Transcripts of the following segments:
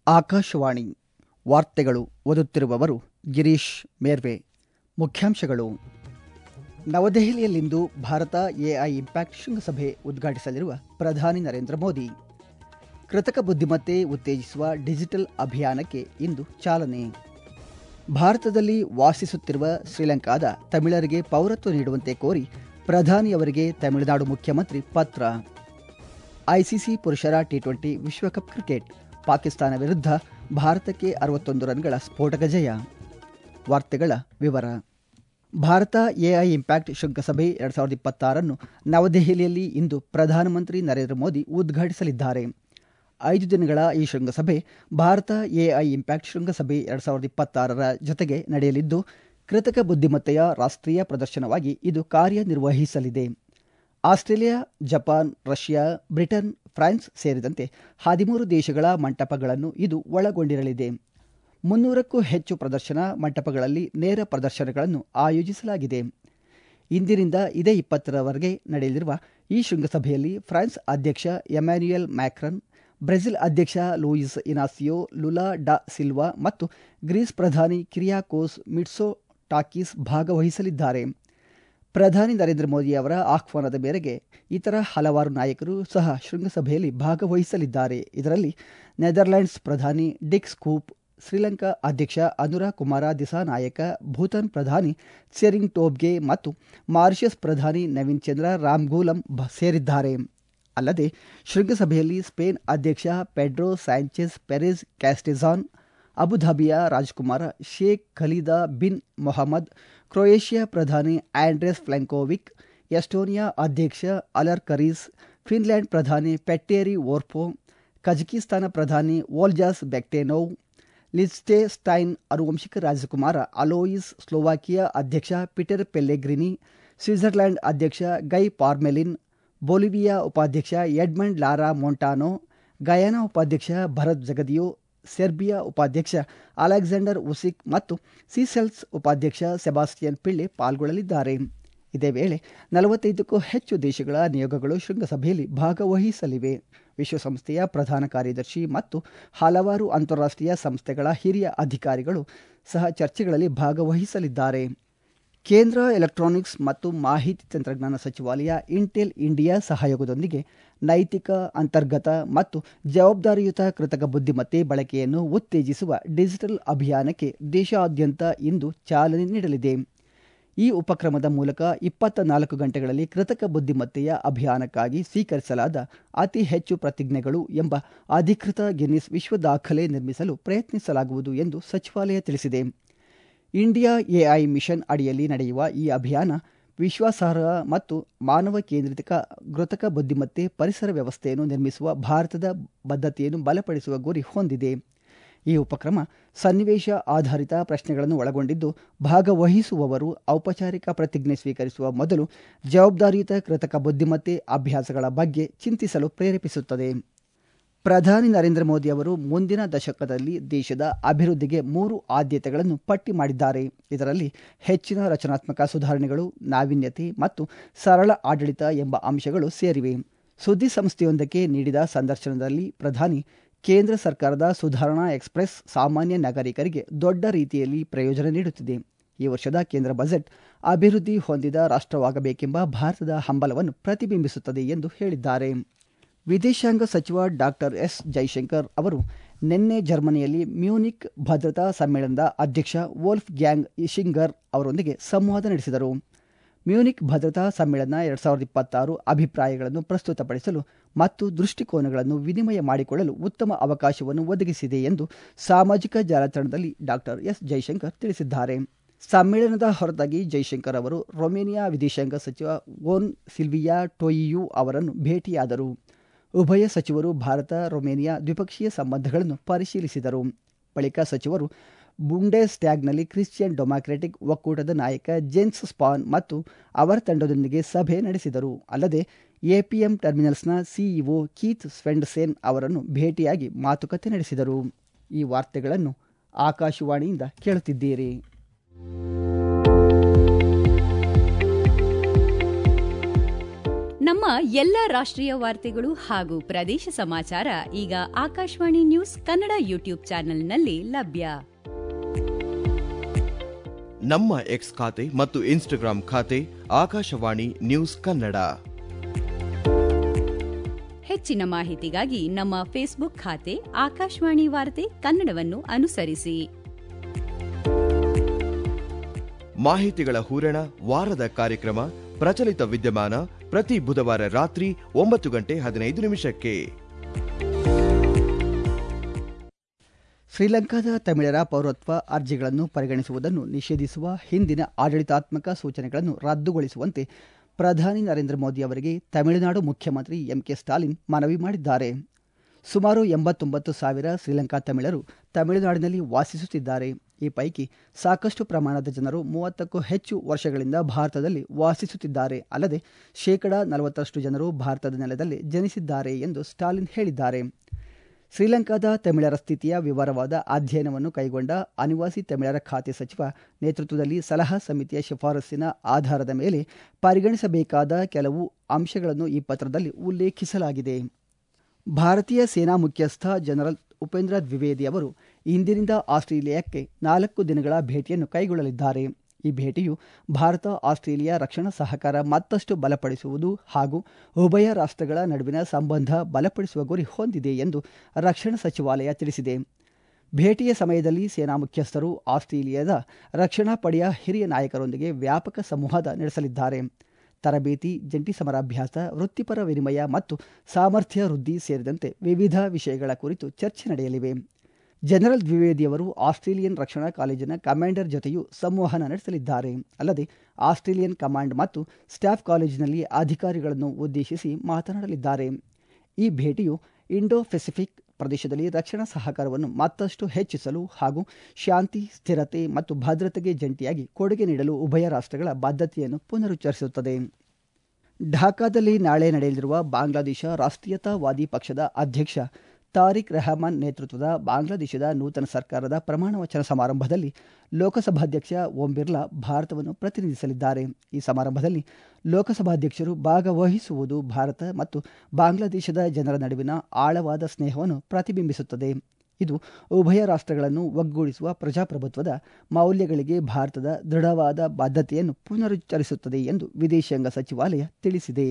ಆಕಾಶವಾಣಿ ವಾರ್ತೆಗಳು ಓದುತ್ತಿರುವವರು ಗಿರೀಶ್ ಮೇರ್ವೆ ಮುಖ್ಯಾಂಶಗಳು ನವದೆಹಲಿಯಲ್ಲಿಂದು ಭಾರತ ಎಐ ಇಂಪ್ಯಾಕ್ಟ್ ಶೃಂಗಸಭೆ ಉದ್ಘಾಟಿಸಲಿರುವ ಪ್ರಧಾನಿ ನರೇಂದ್ರ ಮೋದಿ ಕೃತಕ ಬುದ್ಧಿಮತ್ತೆ ಉತ್ತೇಜಿಸುವ ಡಿಜಿಟಲ್ ಅಭಿಯಾನಕ್ಕೆ ಇಂದು ಚಾಲನೆ ಭಾರತದಲ್ಲಿ ವಾಸಿಸುತ್ತಿರುವ ಶ್ರೀಲಂಕಾದ ತಮಿಳರಿಗೆ ಪೌರತ್ವ ನೀಡುವಂತೆ ಕೋರಿ ಪ್ರಧಾನಿಯವರಿಗೆ ತಮಿಳುನಾಡು ಮುಖ್ಯಮಂತ್ರಿ ಪತ್ರ ಐಸಿಸಿ ಪುರುಷರ ಟಿ ಟ್ವೆಂಟಿ ವಿಶ್ವಕಪ್ ಕ್ರಿಕೆಟ್ ಪಾಕಿಸ್ತಾನ ವಿರುದ್ಧ ಭಾರತಕ್ಕೆ ಅರವತ್ತೊಂದು ರನ್ಗಳ ಸ್ಫೋಟಕ ಜಯ ವಾರ್ತೆಗಳ ವಿವರ ಭಾರತ ಎಐ ಇಂಪ್ಯಾಕ್ಟ್ ಶೃಂಗಸಭೆ ಎರಡ್ ಸಾವಿರದ ಇಪ್ಪತ್ತಾರನ್ನು ನವದೆಹಲಿಯಲ್ಲಿ ಇಂದು ಪ್ರಧಾನಮಂತ್ರಿ ನರೇಂದ್ರ ಮೋದಿ ಉದ್ಘಾಟಿಸಲಿದ್ದಾರೆ ಐದು ದಿನಗಳ ಈ ಶೃಂಗಸಭೆ ಭಾರತ ಎಐ ಇಂಪ್ಯಾಕ್ಟ್ ಶೃಂಗಸಭೆ ಎರಡ್ ಸಾವಿರದ ಇಪ್ಪತ್ತಾರರ ಜೊತೆಗೆ ನಡೆಯಲಿದ್ದು ಕೃತಕ ಬುದ್ಧಿಮತ್ತೆಯ ರಾಷ್ಟ್ರೀಯ ಪ್ರದರ್ಶನವಾಗಿ ಇದು ಕಾರ್ಯನಿರ್ವಹಿಸಲಿದೆ Australia Japan Russia Britain France ಸೇರಿದಂತೆ ಹದಿಮೂರು ದೇಶಗಳ ಮಂಟಪಗಳನ್ನು ಇದು ಒಳಗೊಂಡಿರಲಿದೆ ಮುನ್ನೂರಕ್ಕೂ ಹೆಚ್ಚು ಪ್ರದರ್ಶನ ಮಂಟಪಗಳಲ್ಲಿ ನೇರ ಪ್ರದರ್ಶನಗಳನ್ನು ಆಯೋಜಿಸಲಾಗಿದೆ ಇಂದಿನಿಂದ ಇದೇ ಇಪ್ಪತ್ತರವರೆಗೆ ನಡೆಯಲಿರುವ ಈ ಶೃಂಗಸಭೆಯಲ್ಲಿ ಫ್ರಾನ್ಸ್ ಅಧ್ಯಕ್ಷ ಎಮ್ಯಾನ್ಯುಯಲ್ ಮ್ಯಾಕ್ರನ್ ಬ್ರೆಜಿಲ್ ಅಧ್ಯಕ್ಷ Luiz Inacio Lula da Silva ಮತ್ತು ಗ್ರೀಸ್ ಪ್ರಧಾನಿ ಕಿರಿಯಾಕೋಸ್ ಮಿಟ್ಸೋ ಟಾಕಿಸ್ ಭಾಗವಹಿಸಲಿದ್ದಾರೆ ಪ್ರಧಾನಿ ನರೇಂದ್ರ ಮೋದಿ ಅವರ ಆಹ್ವಾನದ ಮೇರೆಗೆ ಇತರ ಹಲವಾರು ನಾಯಕರು ಸಹ ಶೃಂಗಸಭೆಯಲ್ಲಿ ಭಾಗವಹಿಸಲಿದ್ದಾರೆ ಇದರಲ್ಲಿ ನೆದರ್ಲ್ಯಾಂಡ್ಸ್ ಪ್ರಧಾನಿ ಡಿಕ್ ಸ್ಕೂಪ್ ಶ್ರೀಲಂಕಾ ಅಧ್ಯಕ್ಷ ಅನುರಾ ಕುಮಾರ ದಿಸಾನಾಯಕ ಭೂತಾನ್ ಪ್ರಧಾನಿ ಸೆರಿಂಗ್ ಟೋಬ್ಗೆ ಮತ್ತು ಮಾರಿಷಸ್ ಪ್ರಧಾನಿ ನವೀನ್ ಚಂದ್ರ ರಾಮ್ಗೂಲಂ ಸೇರಿದ್ದಾರೆ ಅಲ್ಲದೆ ಶೃಂಗಸಭೆಯಲ್ಲಿ ಸ್ಪೇನ್ ಅಧ್ಯಕ್ಷ ಪೆಡ್ರೋ ಸ್ಯಾಂಚೆಸ್ ಪೆರೆಸ್ ಕ್ಯಾಸ್ಟೆಜಾನ್ ಅಬುಧಾಬಿಯ ರಾಜಕುಮಾರ Sheikh Khaled bin Mohammed Croatia ಪ್ರಧಾನಿ ಆಂಡ್ರೆಸ್ ಫ್ಲೆಂಕೋವಿಕ್ ಎಸ್ಟೋನಿಯಾ ಅಧ್ಯಕ್ಷ ಅಲರ್ ಕರೀಸ್ ಫಿನ್ಲ್ಯಾಂಡ್ ಪ್ರಧಾನಿ ಪೆಟ್ಟೇರಿ ಓರ್ಪೋ ಕಜಕಿಸ್ತಾನ ಪ್ರಧಾನಿ ವೋಲ್ಜಾಸ್ ಬೆಕ್ಟೆನೋವ್ ಲಿಸ್ಟೆ ಸ್ಟೈನ್ ಅನುವಂಶಿಕ ರಾಜಕುಮಾರ ಅಲೋಯಿಸ್ ಸ್ಲೋವಾಕಿಯಾ ಅಧ್ಯಕ್ಷ ಪೀಟರ್ ಪೆಲ್ಲೆಗ್ರಿನಿ ಸ್ವಿಟ್ಜರ್ಲ್ಯಾಂಡ್ ಅಧ್ಯಕ್ಷ ಗೈ ಪಾರ್ಮೆಲಿನ್ ಬೊಲಿವಿಯಾ ಉಪಾಧ್ಯಕ್ಷ ಎಡ್ಮಂಡ್ ಲಾರಾ ಮೊಂಟಾನೋ ಗಯಾನಾ ಉಪಾಧ್ಯಕ್ಷ ಭರತ್ ಜಗದಿಯೋ ಸೆರ್ಬಿಯಾ ಉಪಾಧ್ಯಕ್ಷ ಅಲೆಕ್ಸಾಂಡರ್ ಉಸಿಕ್ ಮತ್ತು ಸಿಸೆಲ್ಸ್ ಉಪಾಧ್ಯಕ್ಷ ಸೆಬಾಸ್ಟಿಯನ್ ಪಿಳ್ಳೆ ಪಾಲ್ಗೊಳ್ಳಲಿದ್ದಾರೆ ಇದೇ ವೇಳೆ ನಲವತ್ತೈದಕ್ಕೂ ಹೆಚ್ಚು ದೇಶಗಳ ನಿಯೋಗಗಳು ಶೃಂಗಸಭೆಯಲ್ಲಿ ಭಾಗವಹಿಸಲಿವೆ ವಿಶ್ವಸಂಸ್ಥೆಯ ಪ್ರಧಾನ ಕಾರ್ಯದರ್ಶಿ ಮತ್ತು ಹಲವಾರು ಅಂತಾರಾಷ್ಟ್ರೀಯ ಸಂಸ್ಥೆಗಳ ಹಿರಿಯ ಅಧಿಕಾರಿಗಳು ಸಹ ಚರ್ಚೆಗಳಲ್ಲಿ ಭಾಗವಹಿಸಲಿದ್ದಾರೆ ಕೇಂದ್ರ ಎಲೆಕ್ಟ್ರಾನಿಕ್ಸ್ ಮತ್ತು ಮಾಹಿತಿ ತಂತ್ರಜ್ಞಾನ ಸಚಿವಾಲಯ ಇಂಟೆಲ್ ಇಂಡಿಯಾ ಸಹಯೋಗದೊಂದಿಗೆ ನೈತಿಕ ಅಂತರ್ಗತ ಮತ್ತು ಜವಾಬ್ದಾರಿಯುತ ಕೃತಕ ಬುದ್ಧಿಮತ್ತೆ ಬಳಕೆಯನ್ನು ಉತ್ತೇಜಿಸುವ ಡಿಜಿಟಲ್ ಅಭಿಯಾನಕ್ಕೆ ದೇಶಾದ್ಯಂತ ಇಂದು ಚಾಲನೆ ನೀಡಲಿದೆ ಈ ಉಪಕ್ರಮದ ಮೂಲಕ ಇಪ್ಪತ್ತ ನಾಲ್ಕು ಗಂಟೆಗಳಲ್ಲಿ ಕೃತಕ ಬುದ್ಧಿಮತ್ತೆಯ ಅಭಿಯಾನಕ್ಕಾಗಿ ಸ್ವೀಕರಿಸಲಾದ ಅತಿ ಹೆಚ್ಚು ಪ್ರತಿಜ್ಞೆಗಳು ಎಂಬ ಅಧಿಕೃತ ಗಿನ್ನಿಸ್ ವಿಶ್ವ ದಾಖಲೆ ನಿರ್ಮಿಸಲು ಪ್ರಯತ್ನಿಸಲಾಗುವುದು ಎಂದು ಸಚಿವಾಲಯ ತಿಳಿಸಿದೆ ಇಂಡಿಯಾ ಎಐ ಮಿಷನ್ ಅಡಿಯಲ್ಲಿ ನಡೆಯುವ ಈ ಅಭಿಯಾನ ವಿಶ್ವಾಸಾರ್ಹ ಮತ್ತು ಮಾನವ ಕೇಂದ್ರಿತ ಕೃತಕ ಬುದ್ಧಿಮತ್ತೆ ಪರಿಸರ ವ್ಯವಸ್ಥೆಯನ್ನು ನಿರ್ಮಿಸುವ ಭಾರತದ ಬದ್ಧತೆಯನ್ನು ಬಲಪಡಿಸುವ ಗುರಿ ಹೊಂದಿದೆ ಈ ಉಪಕ್ರಮ ಸನ್ನಿವೇಶ ಆಧಾರಿತ ಪ್ರಶ್ನೆಗಳನ್ನು ಒಳಗೊಂಡಿದ್ದು ಭಾಗವಹಿಸುವವರು ಔಪಚಾರಿಕ ಪ್ರತಿಜ್ಞೆ ಸ್ವೀಕರಿಸುವ ಮೊದಲು ಜವಾಬ್ದಾರಿಯುತ ಕೃತಕ ಬುದ್ಧಿಮತ್ತೆ ಅಭ್ಯಾಸಗಳ ಬಗ್ಗೆ ಚಿಂತಿಸಲು ಪ್ರೇರೇಪಿಸುತ್ತದೆ ಪ್ರಧಾನಿ ನರೇಂದ್ರ ಮೋದಿ ಅವರು ಮುಂದಿನ ದಶಕದಲ್ಲಿ ದೇಶದ ಅಭಿವೃದ್ಧಿಗೆ ಮೂರು ಆದ್ಯತೆಗಳನ್ನು ಪಟ್ಟಿ ಮಾಡಿದ್ದಾರೆ ಇದರಲ್ಲಿ ಹೆಚ್ಚಿನ ರಚನಾತ್ಮಕ ಸುಧಾರಣೆಗಳು ನಾವೀನ್ಯತೆ ಮತ್ತು ಸರಳ ಆಡಳಿತ ಎಂಬ ಅಂಶಗಳು ಸೇರಿವೆ ಸುದ್ದಿ ಸಂಸ್ಥೆಯೊಂದಕ್ಕೆ ನೀಡಿದ ಸಂದರ್ಶನದಲ್ಲಿ ಪ್ರಧಾನಿ ಕೇಂದ್ರ ಸರ್ಕಾರದ ಸುಧಾರಣಾ ಎಕ್ಸ್ಪ್ರೆಸ್ ಸಾಮಾನ್ಯ ನಾಗರಿಕರಿಗೆ ದೊಡ್ಡ ರೀತಿಯಲ್ಲಿ ಪ್ರಯೋಜನ ನೀಡುತ್ತಿದೆ ಈ ವರ್ಷದ ಕೇಂದ್ರ ಬಜೆಟ್ ಅಭಿವೃದ್ಧಿ ಹೊಂದಿದ ರಾಷ್ಟ್ರವಾಗಬೇಕೆಂಬ ಭಾರತದ ಹಂಬಲವನ್ನು ಪ್ರತಿಬಿಂಬಿಸುತ್ತದೆ ಎಂದು ಹೇಳಿದ್ದಾರೆ ವಿದೇಶಾಂಗ ಸಚಿವ ಡಾಕ್ಟರ್ ಎಸ್ ಜೈಶಂಕರ್ ಅವರು ನಿನ್ನೆ ಜರ್ಮನಿಯಲ್ಲಿ ಮ್ಯೂನಿಕ್ ಭದ್ರತಾ ಸಮ್ಮೇಳನದ ಅಧ್ಯಕ್ಷ ವೋಲ್ಫ್ ಗ್ಯಾಂಗ್ ಇಶಿಂಗರ್ ಅವರೊಂದಿಗೆ ಸಂವಾದ ನಡೆಸಿದರು ಮ್ಯೂನಿಕ್ ಭದ್ರತಾ ಸಮ್ಮೇಳನ ಎರಡ್ ಸಾವಿರದ ಇಪ್ಪತ್ತಾರು ಅಭಿಪ್ರಾಯಗಳನ್ನು ಪ್ರಸ್ತುತಪಡಿಸಲು ಮತ್ತು ದೃಷ್ಟಿಕೋನಗಳನ್ನು ವಿನಿಮಯ ಮಾಡಿಕೊಳ್ಳಲು ಉತ್ತಮ ಅವಕಾಶವನ್ನು ಒದಗಿಸಿದೆ ಎಂದು ಸಾಮಾಜಿಕ ಜಾಲತಾಣದಲ್ಲಿ ಡಾಕ್ಟರ್ ಎಸ್ ಜೈಶಂಕರ್ ತಿಳಿಸಿದ್ದಾರೆ ಸಮ್ಮೇಳನದ ಹೊರತಾಗಿ ಜೈಶಂಕರ್ ಅವರು ರೊಮೇನಿಯಾ ವಿದೇಶಾಂಗ ಸಚಿವ ಓನ್ ಸಿಲ್ವಿಯಾ ಟೊಯಿಯು ಅವರನ್ನು ಭೇಟಿಯಾದರು ಉಭಯ ಸಚಿವರು ಭಾರತ ರೊಮೇನಿಯಾ ದ್ವಿಪಕ್ಷೀಯ ಸಂಬಂಧಗಳನ್ನು ಪರಿಶೀಲಿಸಿದರು ಬಳಿಕ ಸಚಿವರು ಬುಂಡೆಸ್ ಟ್ಯಾಗ್ನಲ್ಲಿ ಕ್ರಿಶ್ಚಿಯನ್ ಡೆಮಾಕ್ರೆಟಿಕ್ ಒಕ್ಕೂಟದ ನಾಯಕ ಜೆನ್ಸ್ ಸ್ಪಾನ್ ಮತ್ತು ಅವರ ತಂಡದೊಂದಿಗೆ ಸಭೆ ನಡೆಸಿದರು ಅಲ್ಲದೆ ಎಪಿಎಂ ಟರ್ಮಿನಲ್ಸ್ನ ಸಿಇಒ ಕೀತ್ ಸ್ವೆಂಡ್ಸೇನ್ ಅವರನ್ನು ಭೇಟಿಯಾಗಿ ಮಾತುಕತೆ ನಡೆಸಿದರು ಈ ವಾರ್ತೆಗಳನ್ನು ಆಕಾಶವಾಣಿಯಿಂದ ಕೇಳುತ್ತಿದ್ದೀರಿ ನಮ್ಮ ಎಲ್ಲ ರಾಷ್ಟ್ರೀಯ ವಾರ್ತೆಗಳು ಹಾಗೂ ಪ್ರದೇಶ ಸಮಾಚಾರ ಈಗ ಆಕಾಶವಾಣಿ ನ್ಯೂಸ್ ಕನ್ನಡ ಯೂಟ್ಯೂಬ್ ಚಾನೆಲ್ನಲ್ಲಿ ಲಭ್ಯ ನಮ್ಮ ಎಕ್ಸ್ ಖಾತೆ ಮತ್ತು ಇನ್ಸ್ಟಾಗ್ರಾಂ ಖಾತೆ ಆಕಾಶವಾಣಿ ನ್ಯೂಸ್ ಕನ್ನಡ ಹೆಚ್ಚಿನ ಮಾಹಿತಿಗಾಗಿ ನಮ್ಮ ಫೇಸ್ಬುಕ್ ಖಾತೆ ಆಕಾಶವಾಣಿ ವಾರ್ತೆ ಕನ್ನಡವನ್ನು ಅನುಸರಿಸಿ ಮಾಹಿತಿಗಳ ಹೂರಣ ವಾರದ ಕಾರ್ಯಕ್ರಮ ಪ್ರಚಲಿತ ವಿದ್ಯಮಾನ ಪ್ರತಿ ಬುಧವಾರ ರಾತ್ರಿ ಒಂಬತ್ತು ಗಂಟೆ ಹದಿನೈದು ನಿಮಿಷಕ್ಕೆ ಶ್ರೀಲಂಕಾದ ತಮಿಳರ ಪೌರತ್ವ ಅರ್ಜಿಗಳನ್ನು ಪರಿಗಣಿಸುವುದನ್ನು ನಿಷೇಧಿಸುವ ಹಿಂದಿನ ಆಡಳಿತಾತ್ಮಕ ಸೂಚನೆಗಳನ್ನು ರದ್ದುಗೊಳಿಸುವಂತೆ ಪ್ರಧಾನಿ ನರೇಂದ್ರ ಮೋದಿ ಅವರಿಗೆ ತಮಿಳುನಾಡು ಮುಖ್ಯಮಂತ್ರಿ ಎಂಕೆ ಸ್ಟಾಲಿನ್ ಮನವಿ ಮಾಡಿದ್ದಾರೆ ಸುಮಾರು ಎಂಬತ್ತೊಂಬತ್ತು ಸಾವಿರ ಶ್ರೀಲಂಕಾ ತಮಿಳರು ತಮಿಳುನಾಡಿನಲ್ಲಿ ವಾಸಿಸುತ್ತಿದ್ದಾರೆ ಈ ಪೈಕಿ ಸಾಕಷ್ಟು ಪ್ರಮಾಣದ ಜನರು ಮೂವತ್ತಕ್ಕೂ ಹೆಚ್ಚು ವರ್ಷಗಳಿಂದ ಭಾರತದಲ್ಲಿ ವಾಸಿಸುತ್ತಿದ್ದಾರೆ ಅಲ್ಲದೆ ಶೇಕಡಾ ನಲವತ್ತರಷ್ಟು ಜನರು ಭಾರತದ ನೆಲದಲ್ಲಿ ಜನಿಸಿದ್ದಾರೆ ಎಂದು ಸ್ಟಾಲಿನ್ ಹೇಳಿದ್ದಾರೆ ಶ್ರೀಲಂಕಾದ ತಮಿಳರ ಸ್ಥಿತಿಯ ವಿವರವಾದ ಅಧ್ಯಯನವನ್ನು ಕೈಗೊಂಡ ಅನಿವಾಸಿ ತಮಿಳರ ಖಾತೆ ಸಚಿವ ನೇತೃತ್ವದಲ್ಲಿ ಸಲಹಾ ಸಮಿತಿಯ ಶಿಫಾರಸ್ಸಿನ ಆಧಾರದ ಮೇಲೆ ಪರಿಗಣಿಸಬೇಕಾದ ಕೆಲವು ಅಂಶಗಳನ್ನು ಈ ಪತ್ರದಲ್ಲಿ ಉಲ್ಲೇಖಿಸಲಾಗಿದೆ ಭಾರತೀಯ ಸೇನಾ ಮುಖ್ಯಸ್ಥ ಜನರಲ್ ಉಪೇಂದ್ರ ದ್ವಿವೇದಿ ಅವರು ಇಂದಿನಿಂದ ಆಸ್ಟ್ರೇಲಿಯಾಕ್ಕೆ ನಾಲ್ಕು ದಿನಗಳ ಭೇಟಿಯನ್ನು ಕೈಗೊಳ್ಳಲಿದ್ದಾರೆ ಈ ಭೇಟಿಯು ಭಾರತ ಆಸ್ಟ್ರೇಲಿಯಾ ರಕ್ಷಣಾ ಸಹಕಾರ ಮತ್ತಷ್ಟು ಬಲಪಡಿಸುವುದು ಹಾಗೂ ಉಭಯ ರಾಷ್ಟ್ರಗಳ ನಡುವಿನ ಸಂಬಂಧ ಬಲಪಡಿಸುವ ಗುರಿ ಹೊಂದಿದೆ ಎಂದು ರಕ್ಷಣಾ ಸಚಿವಾಲಯ ತಿಳಿಸಿದೆ ಭೇಟಿಯ ಸಮಯದಲ್ಲಿ ಸೇನಾ ಮುಖ್ಯಸ್ಥರು ಆಸ್ಟ್ರೇಲಿಯಾದ ರಕ್ಷಣಾ ಪಡೆಯ ಹಿರಿಯ ನಾಯಕರೊಂದಿಗೆ ವ್ಯಾಪಕ ಸಂವಾದ ನಡೆಸಲಿದ್ದಾರೆ ತರಬೇತಿ ಜಂಟಿ ಸಮರಾಭ್ಯಾಸ ವೃತ್ತಿಪರ ವಿನಿಮಯ ಮತ್ತು ಸಾಮರ್ಥ್ಯ ವೃದ್ಧಿ ಸೇರಿದಂತೆ ವಿವಿಧ ವಿಷಯಗಳ ಕುರಿತು ಚರ್ಚೆ ನಡೆಯಲಿವೆ ಜನರಲ್ ದ್ವಿವೇದಿಯವರು ಆಸ್ಟ್ರೇಲಿಯನ್ ರಕ್ಷಣಾ ಕಾಲೇಜಿನ ಕಮಾಂಡರ್ ಜೊತೆಯೂ ಸಂವಹನ ನಡೆಸಲಿದ್ದಾರೆ ಅಲ್ಲದೆ ಆಸ್ಟ್ರೇಲಿಯನ್ ಕಮಾಂಡ್ ಮತ್ತು ಸ್ಟಾಫ್ ಕಾಲೇಜಿನಲ್ಲಿ ಅಧಿಕಾರಿಗಳನ್ನು ಉದ್ದೇಶಿಸಿ ಮಾತನಾಡಲಿದ್ದಾರೆ ಈ ಭೇಟಿಯು ಇಂಡೋ ಪೆಸಿಫಿಕ್ ಪ್ರದೇಶದಲ್ಲಿ ರಕ್ಷಣಾ ಸಹಕಾರವನ್ನು ಮತ್ತಷ್ಟು ಹೆಚ್ಚಿಸಲು ಹಾಗೂ ಶಾಂತಿ ಸ್ಥಿರತೆ ಮತ್ತು ಭದ್ರತೆಗೆ ಜಂಟಿಯಾಗಿ ಕೊಡುಗೆ ನೀಡಲು ಉಭಯ ರಾಷ್ಟ್ರಗಳ ಬದ್ಧತೆಯನ್ನು ಪುನರುಚ್ಚರಿಸುತ್ತದೆ ಢಾಕಾದಲ್ಲಿ ನಾಳೆ ನಡೆಯಲಿರುವ ಬಾಂಗ್ಲಾದೇಶ ರಾಷ್ಟ್ರೀಯತಾವಾದಿ ಪಕ್ಷದ ಅಧ್ಯಕ್ಷ ತಾರಿಕ್ ರೆಹಮಾನ್ ನೇತೃತ್ವದ ಬಾಂಗ್ಲಾದೇಶದ ನೂತನ ಸರ್ಕಾರದ ಪ್ರಮಾಣ ವಚನ ಸಮಾರಂಭದಲ್ಲಿ ಲೋಕಸಭಾಧ್ಯಕ್ಷ ಓಂ ಬಿರ್ಲಾ ಭಾರತವನ್ನು ಪ್ರತಿನಿಧಿಸಲಿದ್ದಾರೆ ಈ ಸಮಾರಂಭದಲ್ಲಿ ಲೋಕಸಭಾಧ್ಯಕ್ಷರು ಭಾಗವಹಿಸುವುದು ಭಾರತ ಮತ್ತು ಬಾಂಗ್ಲಾದೇಶದ ಜನರ ನಡುವಿನ ಆಳವಾದ ಸ್ನೇಹವನ್ನು ಪ್ರತಿಬಿಂಬಿಸುತ್ತದೆ ಇದು ಉಭಯ ರಾಷ್ಟ್ರಗಳನ್ನು ಒಗ್ಗೂಡಿಸುವ ಪ್ರಜಾಪ್ರಭುತ್ವದ ಮೌಲ್ಯಗಳಿಗೆ ಭಾರತದ ದೃಢವಾದ ಬದ್ಧತೆಯನ್ನು ಪುನರುಚ್ಚರಿಸುತ್ತದೆ ಎಂದು ವಿದೇಶಾಂಗ ಸಚಿವಾಲಯ ತಿಳಿಸಿದೆ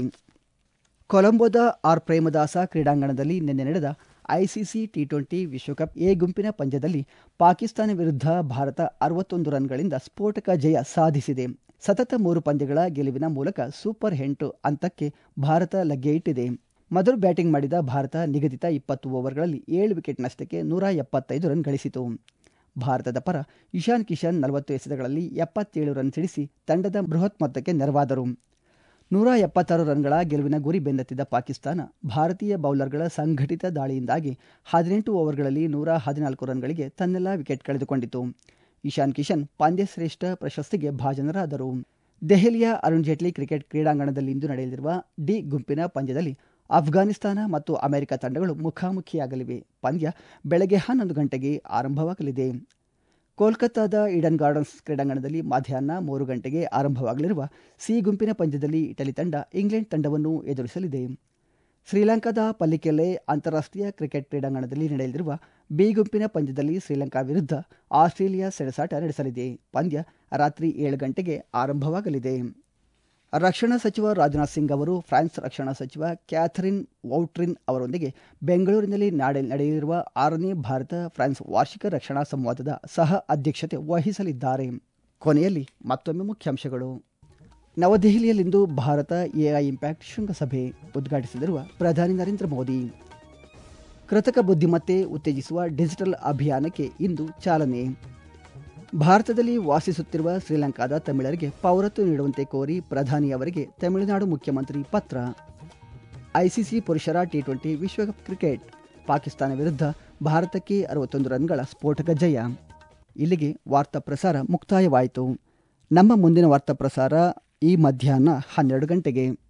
ಕೊಲಂಬೋದ ಆರ್ ಪ್ರೇಮದಾಸ ಕ್ರೀಡಾಂಗಣದಲ್ಲಿ ನಿನ್ನೆ ನಡೆದ ಐಸಿಸಿ ಟಿ ಟ್ವೆಂಟಿ ವಿಶ್ವಕಪ್ ಎ ಗುಂಪಿನ ಪಂದ್ಯದಲ್ಲಿ ಪಾಕಿಸ್ತಾನ ವಿರುದ್ಧ ಭಾರತ ಅರವತ್ತೊಂದು ರನ್ಗಳಿಂದ ಸ್ಫೋಟಕ ಜಯ ಸಾಧಿಸಿದೆ ಸತತ ಮೂರು ಪಂದ್ಯಗಳ ಗೆಲುವಿನ ಮೂಲಕ ಸೂಪರ್ ಎಂಟು ಹಂತಕ್ಕೆ ಭಾರತ ಲಗ್ಗೆ ಇಟ್ಟಿದೆ ಮೊದಲು ಬ್ಯಾಟಿಂಗ್ ಮಾಡಿದ ಭಾರತ ನಿಗದಿತ ಇಪ್ಪತ್ತು ಓವರ್ಗಳಲ್ಲಿ ಏಳು ವಿಕೆಟ್ ನಷ್ಟಕ್ಕೆ ನೂರ ಎಪ್ಪತ್ತೈದು ರನ್ ಗಳಿಸಿತು ಭಾರತದ ಪರ ಇಶಾನ್ ಕಿಶನ್ ನಲವತ್ತು ಎಸೆತಗಳಲ್ಲಿ ಎಪ್ಪತ್ತೇಳು ರನ್ ಸಿಡಿಸಿ ತಂಡದ ಬೃಹತ್ ಮೊತ್ತಕ್ಕೆ ನೆರವಾದರು ನೂರ ಎಪ್ಪತ್ತಾರು ರನ್ಗಳ ಗೆಲುವಿನ ಗುರಿ ಬೆನ್ನತ್ತಿದ್ದ ಪಾಕಿಸ್ತಾನ ಭಾರತೀಯ ಬೌಲರ್ಗಳ ಸಂಘಟಿತ ದಾಳಿಯಿಂದಾಗಿ ಹದಿನೆಂಟು ಓವರ್ಗಳಲ್ಲಿ ನೂರ ಹದಿನಾಲ್ಕು ರನ್ಗಳಿಗೆ ತನ್ನೆಲ್ಲ ವಿಕೆಟ್ ಕಳೆದುಕೊಂಡಿತು ಇಶಾನ್ ಕಿಶನ್ ಪಂದ್ಯಶ್ರೇಷ್ಠ ಪ್ರಶಸ್ತಿಗೆ ಭಾಜನರಾದರು ದೆಹಲಿಯ ಅರುಣ್ ಜೇಟ್ಲಿ ಕ್ರಿಕೆಟ್ ಕ್ರೀಡಾಂಗಣದಲ್ಲಿಂದು ನಡೆಯಲಿರುವ ಡಿ ಗುಂಪಿನ ಪಂದ್ಯದಲ್ಲಿ ಅಫ್ಘಾನಿಸ್ತಾನ ಮತ್ತು ಅಮೆರಿಕ ತಂಡಗಳು ಮುಖಾಮುಖಿಯಾಗಲಿವೆ ಪಂದ್ಯ ಬೆಳಗ್ಗೆ ಹನ್ನೊಂದು ಗಂಟೆಗೆ ಆರಂಭವಾಗಲಿದೆ ಕೋಲ್ಕತ್ತಾದ ಈಡನ್ ಗಾರ್ಡನ್ಸ್ ಕ್ರೀಡಾಂಗಣದಲ್ಲಿ ಮಧ್ಯಾಹ್ನ ಮೂರು ಗಂಟೆಗೆ ಆರಂಭವಾಗಲಿರುವ ಸಿ ಗುಂಪಿನ ಪಂದ್ಯದಲ್ಲಿ ಇಟಲಿ ತಂಡ ಇಂಗ್ಲೆಂಡ್ ತಂಡವನ್ನು ಎದುರಿಸಲಿದೆ ಶ್ರೀಲಂಕಾದ ಪಲ್ಲಿಕೆಲೆ ಅಂತಾರಾಷ್ಟ್ರೀಯ ಕ್ರಿಕೆಟ್ ಕ್ರೀಡಾಂಗಣದಲ್ಲಿ ನಡೆಯಲಿರುವ ಬಿ ಗುಂಪಿನ ಪಂದ್ಯದಲ್ಲಿ ಶ್ರೀಲಂಕಾ ವಿರುದ್ಧ ಆಸ್ಟ್ರೇಲಿಯಾ ಸೆಣಸಾಟ ನಡೆಸಲಿದೆ ಪಂದ್ಯ ರಾತ್ರಿ ಏಳು ಗಂಟೆಗೆ ಆರಂಭವಾಗಲಿದೆ ರಕ್ಷಣಾ ಸಚಿವ ರಾಜನಾಥ್ ಸಿಂಗ್ ಅವರು ಫ್ರಾನ್ಸ್ ರಕ್ಷಣಾ ಸಚಿವ ಕ್ಯಾಥರಿನ್ ವೌಟ್ರಿನ್ ಅವರೊಂದಿಗೆ ಬೆಂಗಳೂರಿನಲ್ಲಿ ನಾಳೆ ನಡೆಯಲಿರುವ ಆರನೇ ಭಾರತ ಫ್ರಾನ್ಸ್ ವಾರ್ಷಿಕ ರಕ್ಷಣಾ ಸಂವಾದದ ಸಹ ಅಧ್ಯಕ್ಷತೆ ವಹಿಸಲಿದ್ದಾರೆ ಕೊನೆಯಲ್ಲಿ ಮತ್ತೊಮ್ಮೆ ಮುಖ್ಯಾಂಶಗಳು ನವದೆಹಲಿಯಲ್ಲಿಂದು ಭಾರತ ಎಐ ಇಂಪ್ಯಾಕ್ಟ್ ಶೃಂಗಸಭೆ ಉದ್ಘಾಟಿಸಿದಿರುವ ಪ್ರಧಾನಿ ನರೇಂದ್ರ ಮೋದಿ ಕೃತಕ ಬುದ್ಧಿಮತ್ತೆ ಉತ್ತೇಜಿಸುವ ಡಿಜಿಟಲ್ ಅಭಿಯಾನಕ್ಕೆ ಇಂದು ಚಾಲನೆ ಭಾರತದಲ್ಲಿ ವಾಸಿಸುತ್ತಿರುವ ಶ್ರೀಲಂಕಾದ ತಮಿಳರಿಗೆ ಪೌರತ್ವ ನೀಡುವಂತೆ ಕೋರಿ ಪ್ರಧಾನಿಯವರಿಗೆ ತಮಿಳುನಾಡು ಮುಖ್ಯಮಂತ್ರಿ ಪತ್ರ ಐಸಿಸಿ ಪುರುಷರ ಟಿ ಟ್ವೆಂಟಿ ವಿಶ್ವಕಪ್ ಕ್ರಿಕೆಟ್ ಪಾಕಿಸ್ತಾನ ವಿರುದ್ಧ ಭಾರತಕ್ಕೆ ಅರವತ್ತೊಂದು ರನ್ಗಳ ಸ್ಫೋಟಕ ಜಯ ಇಲ್ಲಿಗೆ ವಾರ್ತಾ ಪ್ರಸಾರ ಮುಕ್ತಾಯವಾಯಿತು ನಮ್ಮ ಮುಂದಿನ ವಾರ್ತಾ ಪ್ರಸಾರ ಈ ಮಧ್ಯಾಹ್ನ ಹನ್ನೆರಡು ಗಂಟೆಗೆ